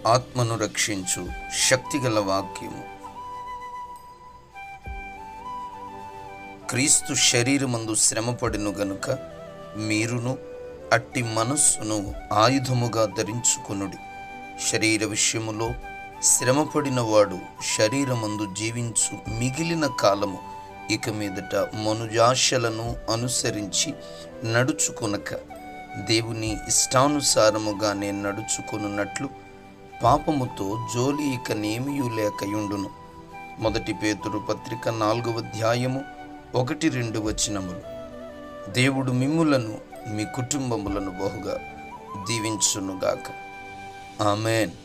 ఆత్మను రక్షించు శక్తిగల వాక్యము క్రీస్తు శరీరమందు శ్రమపడిను గనుక మీరును అట్టి మనస్సును ఆయుధముగా ధరించుకొనుడి శరీర విషయములో శ్రమపడిన వాడు శరీరమందు జీవించు మిగిలిన కాలము ఇక మీదట మనుజాశలను అనుసరించి నడుచుకొనక దేవుని ఇష్టానుసారముగానే నడుచుకొనున్నట్లు పాపముతో జోలి ఇక నేమియు లేకయుండును మొదటి పేతురు పత్రిక నాలుగవ అధ్యాయము ఒకటి రెండు వచనములు దేవుడు మిమ్ములను మీ కుటుంబములను బహుగా దీవించునుగాక ఆమెన్